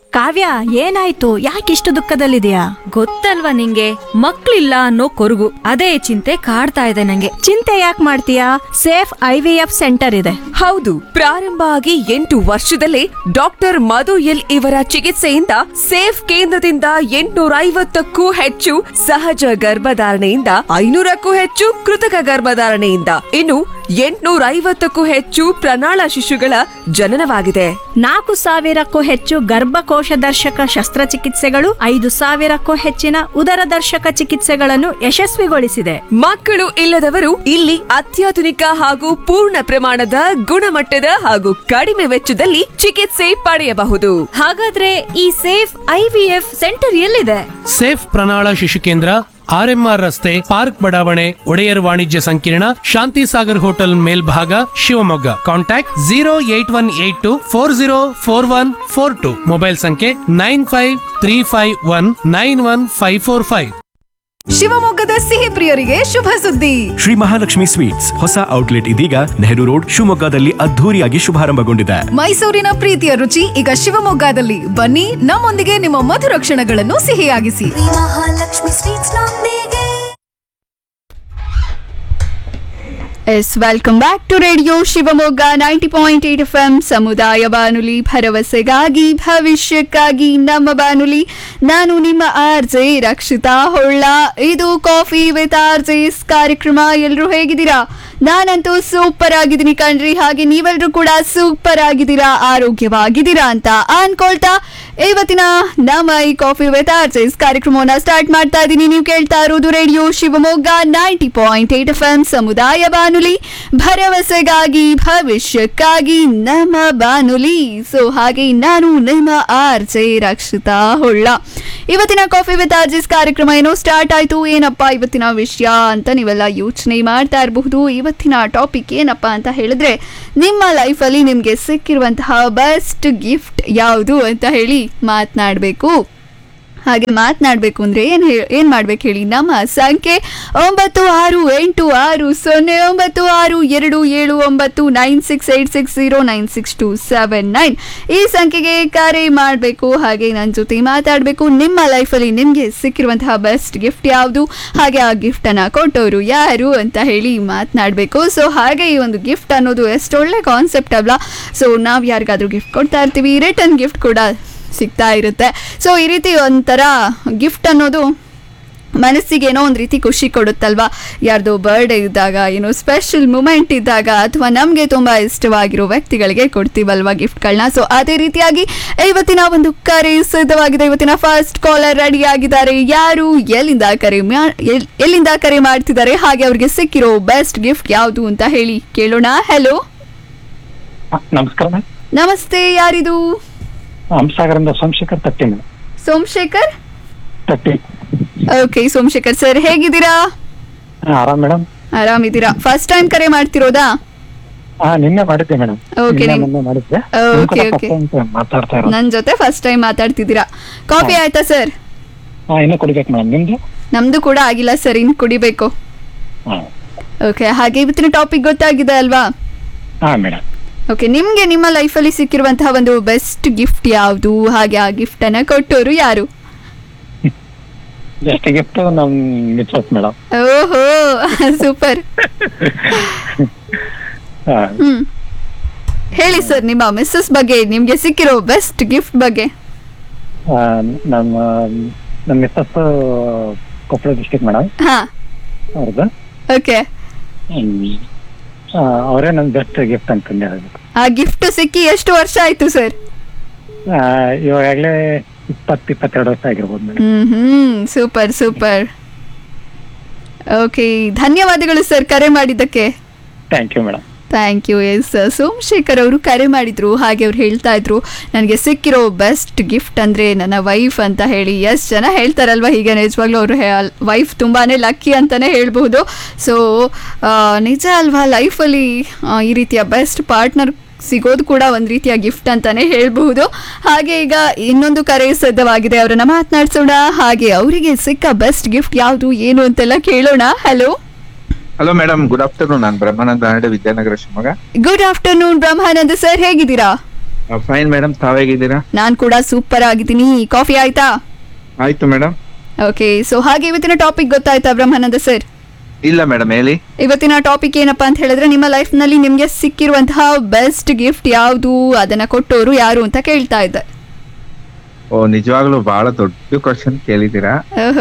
ಕಾವ್ಯ ಏನಾಯ್ತು ಯಾಕಿಷ್ಟು ದುಃಖದಲ್ಲಿದೆಯಾ ಗೊತ್ತಲ್ವಾ ನಿಂಗೆ ಮಕ್ಳಿಲ್ಲ ಅನ್ನೋ ಕೊರಗು ಅದೇ ಚಿಂತೆ ಕಾಡ್ತಾ ಇದೆ ನಂಗೆ ಚಿಂತೆ ಯಾಕೆ ಮಾಡ್ತೀಯಾ Safe I V F centre ಇದೆ ಹೌದು ಪ್ರಾರಂಭ ಆಗಿ ಎಂಟು ವರ್ಷದಲ್ಲೇ ಡಾಕ್ಟರ್ ಮಧು ಎಲ್ ಇವರ ಚಿಕಿತ್ಸೆಯಿಂದ ಸೇಫ್ ಕೇಂದ್ರದಿಂದ ಎಂಟುನೂರ ಐವತ್ತಕ್ಕೂ ಹೆಚ್ಚು ಸಹಜ ಗರ್ಭಧಾರಣೆಯಿಂದ ಐನೂರಕ್ಕೂ ಹೆಚ್ಚು ಕೃತಕ ಗರ್ಭಧಾರಣೆಯಿಂದ ಇನ್ನು ಎಂಟುನೂರ ಐವತ್ತಕ್ಕೂ ಹೆಚ್ಚು ಪ್ರಣಾಳ ಶಿಶುಗಳ ಜನನವಾಗಿದೆ ನಾಲ್ಕು ಸಾವಿರಕ್ಕೂ ಹೆಚ್ಚು ಗರ್ಭಕೋಶ ದರ್ಶಕ ಶಸ್ತ್ರಚಿಕಿತ್ಸೆಗಳು ಐದು ಸಾವಿರಕ್ಕೂ ಹೆಚ್ಚಿನ ಉದರ ದರ್ಶಕ ಚಿಕಿತ್ಸೆಗಳನ್ನು ಯಶಸ್ವಿಗೊಳಿಸಿದೆ ಮಕ್ಕಳು ಇಲ್ಲದವರು ಇಲ್ಲಿ ಅತ್ಯಾಧುನಿಕ ಹಾಗೂ ಪೂರ್ಣ ಪ್ರಮಾಣದ ಗುಣಮಟ್ಟದ ಹಾಗೂ ಕಡಿಮೆ ವೆಚ್ಚದಲ್ಲಿ ಚಿಕಿತ್ಸೆ ಪಡೆಯಬಹುದು ಹಾಗಾದ್ರೆ ಈ Safe I V F centre ಎಲ್ಲಿದೆ ಸೇಫ್ ಪ್ರಣಾಳ ಶಿಶು ಕೇಂದ್ರ ಆರ್ಎಂಆರ್ ರಸ್ತೆ ಪಾರ್ಕ್ ಬಡಾವಣೆ ಒಡೆಯರ್ ವಾಣಿಜ್ಯ ಸಂಕೀರ್ಣ ಶಾಂತಿ ಸಾಗರ್ ಹೋಟೆಲ್ ಮೇಲ್ಭಾಗ Shivamogga contact zero eight one eight two four zero four one four two mobile ಸಂಖ್ಯೆ nine five three five one nine one five four five ಶಿವಮೊಗ್ಗದ ಸಿಹಿ ಪ್ರಿಯರಿಗೆ ಶುಭ ಸುದ್ದಿ ಶ್ರೀ ಮಹಾಲಕ್ಷ್ಮಿ ಸ್ವೀಟ್ಸ್ ಹೊಸ ಔಟ್ಲೆಟ್ ಇದೀಗ ನೆಹರು ರೋಡ್ ಶಿವಮೊಗ್ಗದಲ್ಲಿ ಅದ್ಧೂರಿಯಾಗಿ ಶುಭಾರಂಭಗೊಂಡಿದೆ ಮೈಸೂರಿನ ಪ್ರೀತಿಯ ರುಚಿ ಈಗ ಶಿವಮೊಗ್ಗದಲ್ಲಿ ಬನ್ನಿ ನಮ್ಮೊಂದಿಗೆ ನಿಮ್ಮ ಮಧುರ ಕ್ಷಣಗಳನ್ನು ಸಿಹಿಯಾಗಿಸಿ ಮಹಾಲಕ್ಷ್ಮಿ ಸ್ವೀಟ್ಸ್ ನೊಂದಿಗೆ yes welcome back to radio Shivamogga ninety point eight F M ಸಮುದಾಯ ಬಾನುಲಿ ಭರವಸೆಗಾಗಿ ಭವಿಷ್ಯಕ್ಕಾಗಿ ನಮ್ಮ ಬಾನುಲಿ ನಾನು ನಿಮ್ಮ ಆರ್ ಜೆ ರಕ್ಷಿತಾ ಹೊಳ್ಳ ಇದು ಕಾಫಿ ವಿತ್ ಆರ್ ಜೆಸ್ ಕಾರ್ಯಕ್ರಮ ಎಲ್ಲರೂ ಹೇಗಿದ್ದೀರಾ ನಾನಂತೂ ಸೂಪರ್ ಆಗಿದ್ದೀನಿ ಕಣ್ರಿ ಹಾಗೆ ನೀವೆಲ್ಲರೂ ಕೂಡ ಸೂಪರ್ ಆಗಿದ್ದೀರಾ ಆರೋಗ್ಯವಾಗಿದ್ದೀರಾ ಅಂತ ಅನ್ಕೊಳ್ತಾ ಇವತ್ತಿನ ನಮ್ಮ ಈ ಕಾಫಿ ವಿತ್ ಆರ್ ಜೆಸ್ ಕಾರ್ಯಕ್ರಮವನ್ನ ಸ್ಟಾರ್ಟ್ ಮಾಡ್ತಾ ಇದ್ದೀನಿ ನೀವು ಕೇಳ್ತಾ ಇರೋದು radio Shivamogga ninety point eight F M ಸಮುದಾಯ ಬಾನುಲಿ ಭರವಸೆಗಾಗಿ ಭವಿಷ್ಯಕ್ಕಾಗಿ ನಮ್ಮ ಬಾನುಲಿ ಸೊ ಹಾಗೆ ನಾನು ನಿಮ್ಮ ಆರ್ ಜೆ ರಕ್ಷಿತಾ ಹೊಳ್ಳ ಇವತ್ತಿನ ಕಾಫಿ ವಿತ್ ಆರ್ಜಿಸ್ ಕಾರ್ಯಕ್ರಮ ಏನೋ ಸ್ಟಾರ್ಟ್ ಆಯ್ತು ಏನಪ್ಪ ಇವತ್ತಿನ ವಿಷಯ ಅಂತ ನೀವೆಲ್ಲ ಯೋಚನೆ ಮಾಡ್ತಾ ಇರಬಹುದು ಇವತ್ತಿನ ಟಾಪಿಕ್ ಏನಪ್ಪ ಅಂತ ಹೇಳಿದ್ರೆ ನಿಮ್ಮ ಲೈಫಲ್ಲಿ ನಿಮಗೆ ಸಿಕ್ಕಿರುವಂತಹ ಬೆಸ್ಟ್ ಗಿಫ್ಟ್ ಯಾವುದು ಅಂತ ಹೇಳಿ ಮಾತನಾಡಬೇಕು ಹಾಗೆ ಮಾತನಾಡಬೇಕು ಅಂದರೆ ಏನು ಏನು ಮಾಡ್ಬೇಕು ಹೇಳಿ ನಮ್ಮ ಸಂಖ್ಯೆ ಒಂಬತ್ತು ಆರು ಎಂಟು ಆರು ಸೊನ್ನೆ ಒಂಬತ್ತು ಆರು ಎರಡು ಏಳು ಒಂಬತ್ತು nine six eight six zero nine six two seven nine ಈ ಸಂಖ್ಯೆಗೆ ಕರೆ ಮಾಡಬೇಕು ಹಾಗೆ ನನ್ನ ಜೊತೆ ಮಾತಾಡಬೇಕು ನಿಮ್ಮ ಲೈಫಲ್ಲಿ ನಿಮಗೆ ಸಿಕ್ಕಿರುವಂತಹ ಬೆಸ್ಟ್ ಗಿಫ್ಟ್ ಯಾವುದು ಹಾಗೆ ಆ ಗಿಫ್ಟನ್ನು ಕೊಟ್ಟವರು ಯಾರು ಅಂತ ಹೇಳಿ ಮಾತನಾಡಬೇಕು ಸೊ ಹಾಗೆ ಈ ಒಂದು ಗಿಫ್ಟ್ ಅನ್ನೋದು ಎಷ್ಟು ಒಳ್ಳೆ ಕಾನ್ಸೆಪ್ಟ್ ಅಲ್ಲ ಸೊ ನಾವು ಯಾರಿಗಾದ್ರೂ ಗಿಫ್ಟ್ ಕೊಡ್ತಾ ಇರ್ತೀವಿ ರಿಟರ್ನ್ ಗಿಫ್ಟ್ ಕೂಡ ಸಿಗ್ತಾ ಇರುತ್ತೆ ಸೊ ಈ ರೀತಿ ಒಂಥರ ಗಿಫ್ಟ್ ಅನ್ನೋದು ಮನಸ್ಸಿಗೆ ಏನೋ ಒಂದು ರೀತಿ ಖುಷಿ ಕೊಡುತ್ತಲ್ವಾ ಯಾರ್ದೋ ಬರ್ಡೇ ಇದ್ದಾಗ ಏನೋ ಸ್ಪೆಷಲ್ ಮೂಮೆಂಟ್ ಇದ್ದಾಗ ಅಥವಾ ನಮಗೆ ತುಂಬ ಇಷ್ಟವಾಗಿರೋ ವ್ಯಕ್ತಿಗಳಿಗೆ ಕೊಡ್ತೀವಲ್ವಾ ಗಿಫ್ಟ್ಗಳನ್ನ ಸೊ ಅದೇ ರೀತಿಯಾಗಿ ಇವತ್ತಿನ ಒಂದು ಕರೆ ಸಿದ್ಧವಾಗಿದೆ ಇವತ್ತಿನ ಫಸ್ಟ್ ಕಾಲರ್ ರೆಡಿ ಆಗಿದ್ದಾರೆ ಯಾರು ಎಲ್ಲಿಂದ ಕರೆ ಮಾ- ಎಲ್- ಎಲ್ಲಿಂದ ಕರೆ ಮಾಡ್ತಿದ್ದಾರೆ ಹಾಗೆ ಅವ್ರಿಗೆ ಸಿಕ್ಕಿರೋ ಬೆಸ್ಟ್ ಗಿಫ್ಟ್ ಯಾವುದು ಅಂತ ಹೇಳಿ ಕೇಳೋಣ ಹಲೋ ನಮಸ್ಕಾರ ಮೇಡಮ್ ನಮಸ್ತೆ ಯಾರಿದು ಹಂಸಾಗರಿಂದ ಸೋಮಶೇಖರ್ ತಟ್ಟಿ ಮೇಡಮ್ ಸೋಮಶೇಖರ್ ತಟ್ಟಿ ಓಕೆ ಸೋಮಶೇಖರ್ ಸರ್ ಹೇಗಿದ್ದೀರಾ ಹಾ, ಆರಾಮ್ ಮೇಡಮ್ ಆರಾಮಿದ್ದೀರಾ ಫಸ್ಟ್ ಟೈಮ್ ಕರೆ ಮಾಡ್ತಿರೋದಾ ಹಾ ನಿನ್ನೆ ಮಾಡಿದ್ದೆ ಮೇಡಮ್ Okay, ನಿನ್ನೆ ನಿಮ್- ಮೊನ್ನೆ ಮಾಡಿದ್ದೆ Okay, ನಿಮ್ ಕೂಡ okay. first time ಮಾತಾಡ್ತಾ ಇರೋದು ನನ್ನ ಜೊತೆ ಫಸ್ಟ್ ಟೈಮ್ ಮಾತಾಡ್ತಿದ್ದೀರಾ ಕಾಫಿ ಆಯ್ತಾ ಸರ್ ಹಾ ಇನ್ನೂ ಕುಡಿಬೇಕು ಮೇಡಮ್ ನಿಮ್ದು ನಮ್ದು ಕೂಡ ಆಗಿಲ್ಲ ಸರ್ ಇನ್ನು ಕುಡಿಬೇಕು ಹಾ ಓಕೆ ಹಾಗೆ ಇವತ್ತಿನ ಟಾಪಿಕ್ ಗೊತ್ತಾಗಿದೆ ಅಲ್ವಾ ಹಾ ಮೇಡಮ್ ಓಕೆ ನಿಮಗೆ ನಿಮ್ಮ ಲೈಫಲ್ಲಿ ಸಿಕ್ಕಿರುವಂತಹ ಒಂದು ಬೆಸ್ಟ್ ಗಿಫ್ಟ್ ಯಾವುದು ಹಾಗೆ ಆ ಗಿಫ್ಟನ್ನು ಕೊಟ್ಟೋರು ಯಾರು ಜಸ್ಟ್ ಗಿಫ್ಟ್ ನಮ್ ಮಿಸ್ಸಸ್ ಮೇಡಮ್ ಓಹೋ ಸೂಪರ್ ಹ್ಮ್ ಹೇಳಿ ಸರ್ ನಿಮ್ಮ ಮಿಸ್ಸಸ್ ಬಗ್ಗೆ ನಿಮಗೆ ಸಿಕ್ಕಿರೋ ಬೆಸ್ಟ್ ಗಿಫ್ಟ್ ಬಗ್ಗೆ ನಮ್ಮ ನಮ್ಮ ಮಿಸ್ಸಸ್ ಕೊಪ್ಪಳ ಡಿಸ್ಟಿಕ್ ಮೇಡಮ್ ಹಾ ಅವ್ರದ್ದು ಓಕೆ ಅವರೇ ನನ್ ಬೆಸ್ಟ್ ಗಿಫ್ಟ್ ಅಂತಂದು ಹೇಳ್ಬೇಕು ಆ ಗಿಫ್ಟ್ ಸಿಕ್ಕಿ ಎಷ್ಟು ವರ್ಷ ಆಯ್ತು ಸರ್ ಆ, ಇವಾಗಲೇ ಇಪ್ಪತ್ತು ಇಪ್ಪತ್ತೆರಡು ವರ್ಷ ಆಗಿರ್ಬೋದು ಮೇಡಮ್ ಹ್ಮ್ ಹ್ಮ್ ಸೂಪರ್ ಸೂಪರ್ ಓಕೆ ಧನ್ಯವಾದಗಳು ಸರ್ ಕರೆ ಮಾಡಿದ್ದಕ್ಕೆ thank you madam thank you S Somashekhar ಅವರು ಕರೆ ಮಾಡಿದ್ರು ಹಾಗೆ ಅವ್ರು ಹೇಳ್ತಾ ಇದ್ರು ನನಗೆ ಸಿಕ್ಕಿರೋ ಬೆಸ್ಟ್ ಗಿಫ್ಟ್ ಅಂದರೆ ನನ್ನ ವೈಫ್ ಅಂತ ಹೇಳಿ ಎಷ್ಟು ಜನ ಹೇಳ್ತಾರಲ್ವ ಹೀಗೆ ನಿಜವಾಗ್ಲೂ ಅವರು ವೈಫ್ ತುಂಬಾ ಲಕ್ಕಿ ಅಂತಲೇ ಹೇಳ್ಬೋದು ಸೊ ನಿಜ ಅಲ್ವಾ ಲೈಫಲ್ಲಿ ಈ ರೀತಿಯ ಬೆಸ್ಟ್ ಪಾರ್ಟ್ನರ್ ಸಿಗೋದು ಕೂಡ ಒಂದು ರೀತಿಯ ಗಿಫ್ಟ್ ಅಂತಾನೆ ಹೇಳ್ಬಹುದು ಹಾಗೆ ಈಗ ಇನ್ನೊಂದು ಕರೆ ಸಿದ್ಧವಾಗಿದೆ ಅವರನ್ನ ಮಾತನಾಡ್ಸೋಣ ಹಾಗೆ ಅವರಿಗೆ ಸಿಕ್ಕ ಬೆಸ್ಟ್ ಗಿಫ್ಟ್ ಯಾವುದು ಏನು ಅಂತೆಲ್ಲ ಕೇಳೋಣ hello hello madam good afternoon ನಾನು Brahmananda Nade Vidyanagar Shivamogga good afternoon Brahmananda sir ಹೇಗಿದ್ದೀರಾ ಫೈನ್ ಮೇಡಮ್ ತಾವೇಗಿದ್ದೀರಾ ನಾನ್ ಕೂಡ ಸೂಪರ್ ಆಗಿದ್ದೀನಿ ಕಾಫಿ ಆಯ್ತಾ ಆಯ್ತು ಮೇಡಮ್ ಓಕೆ ಸೊ ಹಾಗೆ ಇವತ್ತಿನ ಟಾಪಿಕ್ ಗೊತ್ತಾಯ್ತಾ ಬ್ರಹ್ಮಾನಂದ ಸರ್ ಇಲ್ಲ ಮೇಡಮ್ ಹೇಳಿ ಇವತ್ತಿನ ಟಾಪಿಕ್ ಏನಪ್ಪಾ ಅಂತ ಹೇಳಿದ್ರೆ ನಿಮ್ಮ ಲೈಫ್ ನಲ್ಲಿ ನಿಮ್ಗೆ ಸಿಕ್ಕಿರುವಂತಹ ಬೆಸ್ಟ್ ಗಿಫ್ಟ್ ಯಾವುದು ಅದನ್ನ ಕೊಟ್ಟೋರು ಯಾರು ಅಂತ ಕೇಳ್ತಾ ಇದ್ದೆ ಓ ನಿಜವಾಗ್ಲೂ ಬಹಳ ದೊಡ್ಡ ಕ್ವಶನ್ ಕೇಳಿದ್ದೀರಾ ಓಹೋ.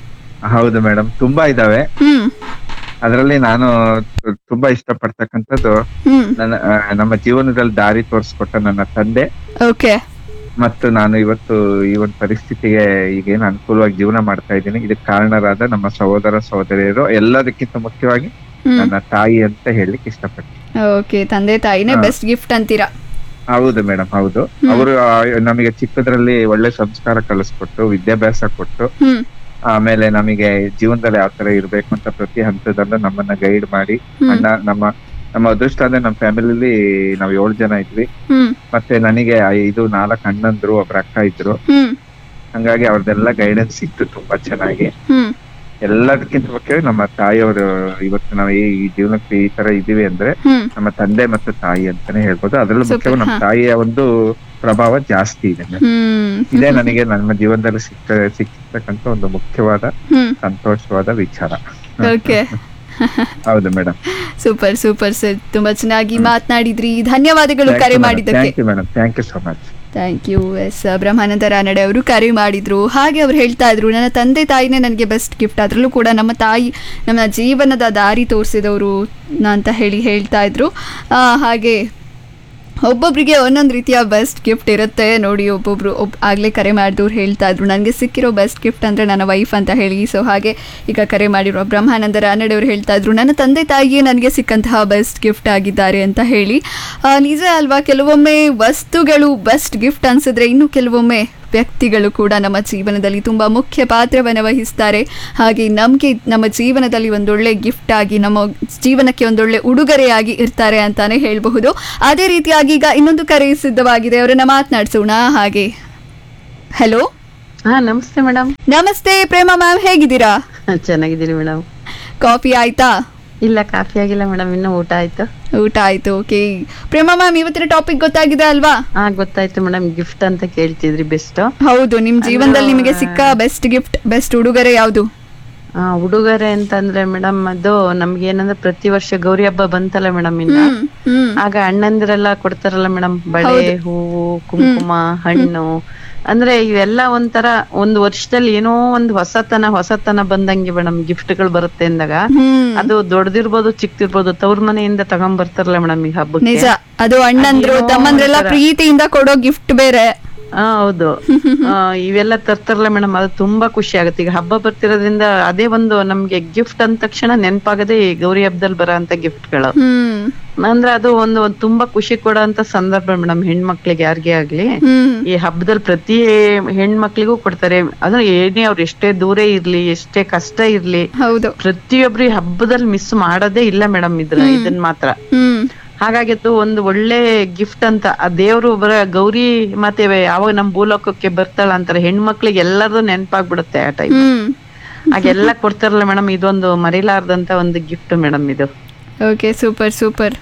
ಹೌದು ಮೇಡಮ್ ತುಂಬಾ ಇದಾವೆ ಹ್ಮ್ ಅದರಲ್ಲಿ ನಾನು ತು- ತುಂಬಾ ಇಷ್ಟಪಡ್ತಕ್ಕಂಥದ್ದು ಹ್ಮ್ ನನ್ನ ಆ, ನಮ್ಮ ಜೀವನದಲ್ಲಿ ದಾರಿ ತೋರಿಸ್ಕೊಟ್ಟ ನನ್ನ ತಂದೆ ಓಕೆ ಮತ್ತು ನಾನು ಇವತ್ತು ಈ ಒಂದು ಪರಿಸ್ಥಿತಿಗೆ ಈಗೇನು ಅನುಕೂಲವಾಗಿ ಜೀವನ ಮಾಡ್ತಾ ಇದ್ದೀನಿ ಇದಕ್ಕೆ ಕಾರಣರಾದ ನಮ್ಮ ಸಹೋದರ ಸಹೋದರಿಯರು ಎಲ್ಲದಕ್ಕಿಂತ ಮುಖ್ಯವಾಗಿ ಹ್ಮ್ ನನ್ನ ತಾಯಿ ಅಂತ ಹೇಳಲಿಕ್ಕೆ ಇಷ್ಟಪಡ್ತೀನಿ ಓಕೆ ತಂದೆ ತಾಯಿನೇ ಹಾ. ಬೆಸ್ಟ್ ಗಿಫ್ಟ್ ಅಂತೀರಾ ಹೌದು ಮೇಡಮ್ ಹೌದು ಅವರು ನಮಗೆ ಚಿಕ್ಕದ್ರಲ್ಲಿ ಒಳ್ಳೆ ಸಂಸ್ಕಾರ ಕಲಿಸ್ಕೊಟ್ಟು ವಿದ್ಯಾಭ್ಯಾಸ ಕೊಟ್ಟು ಹ್ಮ್ ಆಮೇಲೆ ನಮಗೆ ಜೀವನದಲ್ಲಿ ಯಾವ ತರ ಇರ್ಬೇಕು ಅಂತ ಪ್ರತಿ ಹಂತದಲ್ಲೂ ನಮ್ಮನ್ನ ಗೈಡ್ ಮಾಡಿ ಹ್ಮ್. ಅಣ್ಣ ನಮ್ಮ ನಮ್ಮ ಅದೃಷ್ಟ ಅಂದ್ರೆ ನಮ್ಮ ಫ್ಯಾಮಿಲಿಲಿ ನಾವ್ ಏಳು ಜನ ಇದ್ವಿ ಹ್ಮ್ ಮತ್ತೆ ನನಗೆ ಐದು ನಾಲ್ಕು ಅಣ್ಣಂದ್ರು ಒಬ್ರ ಅಕ್ಕ ಇದ್ರು ಹ್ಮ್ ಹಂಗಾಗಿ ಅವ್ರದ್ದೆಲ್ಲ ಗೈಡೆನ್ಸ್ ಸಿಕ್ತು ತುಂಬಾ ಚೆನ್ನಾಗಿ ಹ್ಮ್ ಎಲ್ಲದಕ್ಕಿಂತ ಮುಖ್ಯವಾಗಿ ನಮ್ಮ ತಾಯಿಯವರು ಇವತ್ತು ನಾವು ಈ ಈ ಜೀವನಕ್ಕೆ ಈ ತರ ಇದೀವಿ ಅಂದ್ರೆ ಹ್ಮ್ ನಮ್ಮ ತಂದೆ ಮತ್ತು ತಾಯಿ ಅಂತಾನೆ ಹೇಳ್ಬೋದು ಅದ್ರಲ್ಲೂ Super, ಮುಖ್ಯವಾಗಿ ನಮ್ಮ ಹಾ. ತಾಯಿಯ ಒಂದು ಪ್ರಭಾವ ಜಾಸ್ತಿ ಇದೆ ಹ್ಮ್ ಇದೇ ನನಗೆ ನನ್ನ ಜೀವನದಲ್ಲಿ ಸಿಕ್ಕ ಸಿಕ್ಕಿರ್ತಕ್ಕಂಥ ಒಂದು ಮುಖ್ಯವಾದ ಹ್ಮ್ ಸಂತೋಷವಾದ ವಿಚಾರ ಓಕೆ ಹೌದು ಮೇಡಮ್ ಸೂಪರ್ ಸೂಪರ್ ಸರ್ ತುಂಬಾ ಚೆನ್ನಾಗಿ ಮಾತನಾಡಿದ್ರಿ ಧನ್ಯವಾದಗಳು ಕರೆ ಮಾಡಿದ್ದಕ್ಕೆ thank you madam thank you so much thank you S Brahmananda Ranade ಅವರು ಕರೆ ಮಾಡಿದ್ರು ಹಾಗೆ ಅವ್ರು ಹೇಳ್ತಾ ಇದ್ರು ನನ್ನ ತಂದೆ ತಾಯಿನೇ ನನಗೆ ಬೆಸ್ಟ್ ಗಿಫ್ಟ್ ಅದರಲ್ಲೂ ಕೂಡ ನಮ್ಮ ತಾಯಿ ನಮ್ಮ ಜೀವನದ ದಾರಿ ತೋರಿಸಿದವರು ಅಂತ ಹೇಳಿ ಹೇಳ್ತಾ ಇದ್ರು ಆ, ಹಾಗೆ ಒಬ್ಬೊಬ್ಬರಿಗೆ ಒಂದೊಂದು ರೀತಿಯ ಬೆಸ್ಟ್ ಗಿಫ್ಟ್ ಇರುತ್ತೆ ನೋಡಿ ಒಬ್ಬೊಬ್ರು ಒಬ್ ಆಗಲೇ ಕರೆ ಮಾಡಿದವ್ರು ಹೇಳ್ತಾ ಇದ್ರು ನನಗೆ ಸಿಕ್ಕಿರೋ ಬೆಸ್ಟ್ ಗಿಫ್ಟ್ ಅಂದರೆ ನನ್ನ ವೈಫ್ ಅಂತ ಹೇಳಿ ಸೊ ಹಾಗೆ ಈಗ ಕರೆ ಮಾಡಿರೋ ಬ್ರಹ್ಮಾನಂದ ರಾನಡೆ ಅವರು ಹೇಳ್ತಾ ಇದ್ರು ನನ್ನ ತಂದೆ ತಾಯಿಯೇ ನನಗೆ ಸಿಕ್ಕಂತಹ ಬೆಸ್ಟ್ ಗಿಫ್ಟ್ ಆಗಿದ್ದಾರೆ ಅಂತ ಹೇಳಿ ಆ, ನಿಜ ಅಲ್ವಾ ಕೆಲವೊಮ್ಮೆ ವಸ್ತುಗಳು ಬೆಸ್ಟ್ ಗಿಫ್ಟ್ ಅನ್ಸಿದ್ರೆ ಇನ್ನು ಕೆಲವೊಮ್ಮೆ ವ್ಯಕ್ತಿಗಳು ಕೂಡ ನಮ್ಮ ಜೀವನದಲ್ಲಿ ತುಂಬ ಮುಖ್ಯ ಪಾತ್ರವನ್ನು ವಹಿಸ್ತಾರೆ ಹಾಗೆ ನಮಗೆ ನಮ್ಮ ಜೀವನದಲ್ಲಿ ಒಂದೊಳ್ಳೆ ಗಿಫ್ಟ್ ಆಗಿ ನಮ್ಮ ಜೀವನಕ್ಕೆ ಒಂದೊಳ್ಳೆ ಉಡುಗೊರೆಯಾಗಿ ಇರ್ತಾರೆ ಅಂತಾನೆ ಹೇಳಬಹುದು ಅದೇ ರೀತಿಯಾಗಿ ಈಗ ಇನ್ನೊಂದು ಕರೆ ಸಿದ್ಧವಾಗಿದೆ ಅವರನ್ನ ಮಾತನಾಡಿಸೋಣ ಹಾಗೆ ಹಲೋ ಹಾ ನಮಸ್ತೆ ಮೇಡಮ್ ನಮಸ್ತೆ ಪ್ರೇಮ ಮ್ಯಾಮ್ ಹೇಗಿದ್ದೀರಾ ಚೆನ್ನಾಗಿದ್ದೀನಿ ಮೇಡಮ್ ಕಾಫಿ ಆಯ್ತಾ ಇಲ್ಲ ಕಾಫಿ ಆಗಿಲ್ಲ ಮೇಡಮ್ ಇನ್ನು ಊಟ ಆಯ್ತು ಊಟ ಆಯ್ತು ಓಕೆ ಪ್ರೇಮ ಮ್ಯಾಮ್ ಇವತ್ತಿನ ಟಾಪಿಕ್ ಗೊತ್ತಾಗಿದೆ ಅಲ್ವಾ ಹಾ ಗೊತ್ತಾಯ್ತು ಮೇಡಮ್ ಗಿಫ್ಟ್ ಅಂತ ಕೇಳ್ತಿದ್ರಿ ಬೆಸ್ಟ್ ಹೌದು ನಿಮ್ ಜೀವನದಲ್ಲಿ ನಿಮಗೆ ಸಿಕ್ಕ ಬೆಸ್ಟ್ ಗಿಫ್ಟ್ ಬೆಸ್ಟ್ ಉಡುಗೊರೆ ಯಾವುದು ಆ ಉಡುಗೊರೆ ಅಂತಂದ್ರೆ ಮೇಡಮ್ ಅದು ನಮ್ಗೆ ಏನಂದ್ರೆ ಪ್ರತಿ ವರ್ಷ ಗೌರಿ ಹಬ್ಬ ಬಂತಲ್ಲ ಮೇಡಮ್ ಇನ್ನ ಹ್ಮ್ ಆಗ ಅಣ್ಣಂದಿರೆಲ್ಲ ಕೊಡ್ತಾರಲ್ಲ ಮೇಡಮ್ ಬಳೆ ಹೌದು. ಹೂವು ಕುಂಕುಮ ಹಣ್ಣು ಅಂದ್ರೆ ಇವೆಲ್ಲ ಒಂಥರ ಒಂದು ವರ್ಷದಲ್ಲಿ ಏನೋ ಒಂದು ಹೊಸತನ ಹೊಸತನ ಬಂದಂಗೆ ಮೇಡಮ್ ಗಳು ಬರುತ್ತೆ ಅಂದಾಗ ಹ್ಮ್ ಅದು ದೊಡ್ಡದಿರ್ಬೋದು ಚಿಕ್ಕದಿರ್ಬೋದು ತವ್ರ ಮನೆಯಿಂದ ತಗೊಂಡ್ ಬರ್ತಾರಲ್ಲ ಮೇಡಮ್ ಈ ಹಬ್ಬಕ್ಕೆ ನಿಜ ಅದು ಅಣ್ಣಂದ್ರು ಅದೇನೋ ತಮ್ಮಂದ್ರೆಲ್ಲ ಒಂಥರ- ಪ್ರೀತಿಯಿಂದ ಕೊಡೋ ಗಿಫ್ಟ್ ಬೇರೆ ಹಾ ಹೌದು ಆ, ಇವೆಲ್ಲ ತರ್ತಾರಲ್ಲ ಮೇಡಮ್ ಅದು ತುಂಬಾ ಖುಷಿ ಆಗುತ್ತೆ ಈಗ ಹಬ್ಬ ಬರ್ತಿರೋದ್ರಿಂದ ಅದೇ ಒಂದು ನಮ್ಗೆ ಗಿಫ್ಟ್ ಅಂದ ತಕ್ಷಣ ನೆನಪಾಗದೆ ಈ ಗೌರಿ ಹಬ್ಬದಲ್ಲಿ ಬರೋ ಅಂತ ಗಿಫ್ಟ್ಗಳು ಹ್ಮ್ ಅಂದ್ರೆ ಅದು ಒಂದು ಒಂದು ತುಂಬಾ ಖುಷಿ ಕೊಡೋ ಅಂತ ಸಂದರ್ಭ ಮೇಡಮ್ ಹೆಣ್ಮಕ್ಳಿಗೆ ಯಾರಿಗೇ ಆಗ್ಲಿ ಹ್ಮ್ ಈ ಹಬ್ಬದಲ್ಲಿ ಪ್ರತಿ ಹೆಣ್ಮಕ್ಳಿಗೂ ಕೊಡ್ತಾರೆ ಅಂದ್ರೆ ಏನೇ ಅವ್ರು ಎಷ್ಟೇ ದೂರ ಇರ್ಲಿ ಎಷ್ಟೇ ಕಷ್ಟ ಇರ್ಲಿ ಹೌದು ಪ್ರತಿಯೊಬ್ರು ಈ ಹಬ್ಬದಲ್ಲಿ ಮಿಸ್ ಮಾಡೋದೇ ಇಲ್ಲ ಮೇಡಮ್ ಇದ್ರ ಇದನ್ ಮಾತ್ರ ಹ್ಮ್ ಹಾಗಾಗಿ ಅದು ಒಂದು ಒಳ್ಳೆ ಗಿಫ್ಟ್ ಅಂತ ಆ ದೇವ್ರು ಬರ ಗೌರಿ ಮಾತೆ ಯಾವಾಗ ನಮ್ ಭೂಲೋಕಕ್ಕೆ ಬರ್ತಾಳ ಅಂತಾರೆ ಹೆಣ್ಮಕ್ಳಿಗೆ ಎಲ್ಲರದು ನೆನಪಾಗ್ಬಿಡುತ್ತೆ ಆ ಟೈಮ್ ಹ್ಮ್ ಹಾಗೆಲ್ಲ ಕೊಡ್ತಾರಲ್ಲ ಮೇಡಮ್ ಇದೊಂದು ಮರಿಲಾರ್ದಂತ ಒಂದು ಗಿಫ್ಟ್ ಮೇಡಮ್ ಇದು okay super super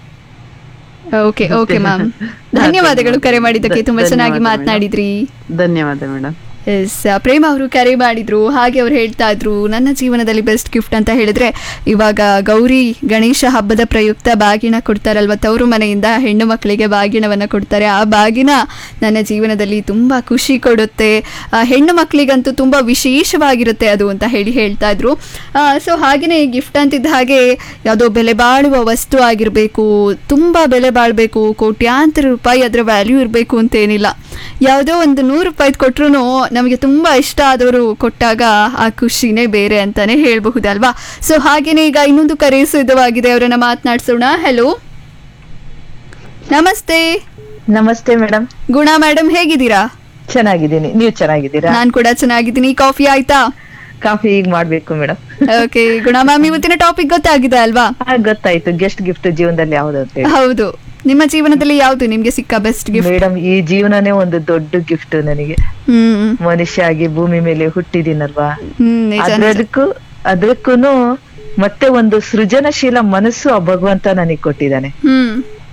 okay okay ma'am ಧನ್ಯವಾದಗಳು ಕರೆ ಮಾಡಿದ್ದಕ್ಕೆ ತುಂಬಾ ಚೆನ್ನಾಗಿ ಧನ್ಯವಾದ ಮಾತನಾಡಿದ್ರಿ ಧನ್ಯವಾದ ಮೇಡಮ್ ಎಸ್ ಪ್ರೇಮ ಅವರು ಕರೆ ಮಾಡಿದ್ರು ಹಾಗೆ ಅವ್ರು ಹೇಳ್ತಾ ಇದ್ರು ನನ್ನ ಜೀವನದಲ್ಲಿ ಬೆಸ್ಟ್ ಗಿಫ್ಟ್ ಅಂತ ಹೇಳಿದ್ರೆ ಇವಾಗ ಗೌರಿ ಗಣೇಶ ಹಬ್ಬದ ಪ್ರಯುಕ್ತ ಬಾಗಿನ ಕೊಡ್ತಾರಲ್ವ ತವರು ಮನೆಯಿಂದ ಹೆಣ್ಣು ಮಕ್ಕಳಿಗೆ ಬಾಗಿನವನ್ನ ಕೊಡ್ತಾರೆ ಆ ಬಾಗಿನ ನನ್ನ ಜೀವನದಲ್ಲಿ ತುಂಬಾ ಖುಷಿ ಕೊಡುತ್ತೆ ಆ, ಹೆಣ್ಣು ಮಕ್ಕಳಿಗಂತೂ ತುಂಬಾ ವಿಶೇಷವಾಗಿರುತ್ತೆ ಅದು ಅಂತ ಹೇಳಿ ಹೇಳ್ತಾ ಇದ್ರು ಸೊ ಹಾಗೆಯೇ ಗಿಫ್ಟ್ ಅಂತಿದ್ದ ಹಾಗೆ ಯಾವುದೋ ಬೆಲೆ ಬಾಳುವ ವಸ್ತು ಆಗಿರಬೇಕು ತುಂಬಾ ಬೆಲೆ ಬಾಳ್ಬೇಕು ಕೋಟ್ಯಾಂತರ ರೂಪಾಯಿ ಅದರ ವ್ಯಾಲ್ಯೂ ಇರಬೇಕು ಅಂತೇನಿಲ್ಲ ಯಾವುದೋ ಒಂದು ನೂರು ರೂಪಾಯಿ ಕೊಟ್ರು ನಮಗೆ ತುಂಬಾ ಇಷ್ಟ ಆದವರು ಕೊಟ್ಟಾಗ ಆ ಖುಷಿನೇ ಬೇರೆ ಅಂತಾನೆ ಹೇಳಬಹುದಲ್ವಾ ಸೊ ಹಾಗೇನೆ ಈಗ ಇನ್ನೊಂದು ಕರೆ ಸಿದ್ಧವಾಗಿದೆ ಅವರನ್ನ ಮಾತನಾಡ್ಸೋಣ ಹಲೋ ನಮಸ್ತೆ ನಮಸ್ತೆ ಮೇಡಮ್ ಗುಣ ಮೇಡಮ್ ಹೇಗಿದ್ದೀರಾ ಚೆನ್ನಾಗಿದ್ದೀನಿ ನೀವು ಚೆನ್ನಾಗಿದ್ದೀರಾ ನಾನ್ ಕೂಡ ಚೆನ್ನಾಗಿದ್ದೀನಿ ಕಾಫಿ ಆಯ್ತಾ ಕಾಫಿ ಈಗ ಮಾಡ್ಬೇಕು ಮೇಡಮ್ ಓಕೆ ಗುಣ ಮ್ಯಾಮ್ ಇವತ್ತಿನ ಟಾಪಿಕ್ ಗೊತ್ತಾಗಿದೆ ಅಲ್ವಾ ಗೊತ್ತಾಯ್ತು ಗೆಸ್ಟ್ ಗಿಫ್ಟ್ ಜೀವನದಲ್ಲಿ ಯಾವ್ದು ಅಂತ ಹೇಳಿ ಹೌದು ನಿಮ್ಮ ಜೀವನದಲ್ಲಿ ಯಾವುದು ನಿಮ್ಗೆ ಸಿಕ್ಕ ಬೆಸ್ಟ್ ಗಿಫ್ಟ್ ಮೇಡಮ್ ಈ ಜೀವನನೇ ಒಂದು ದೊಡ್ಡ ಗಿಫ್ಟ್ ನನಗೆ ಹ್ಮ್ ಮನುಷ್ಯ ಆಗಿ ಭೂಮಿ ಮೇಲೆ ಹುಟ್ಟಿದೀನಲ್ವಾ ಹ್ಮ್ ನಿಜ ನಿಜ. ಅದಕ್ಕೂ ಅದಕ್ಕೂನು ಮತ್ತೆ ಒಂದು ಸೃಜನಶೀಲ ಮನಸ್ಸು ಆ ಭಗವಂತ ನನಗೆ ಕೊಟ್ಟಿದ್ದಾನೆ ಹ್ಮ್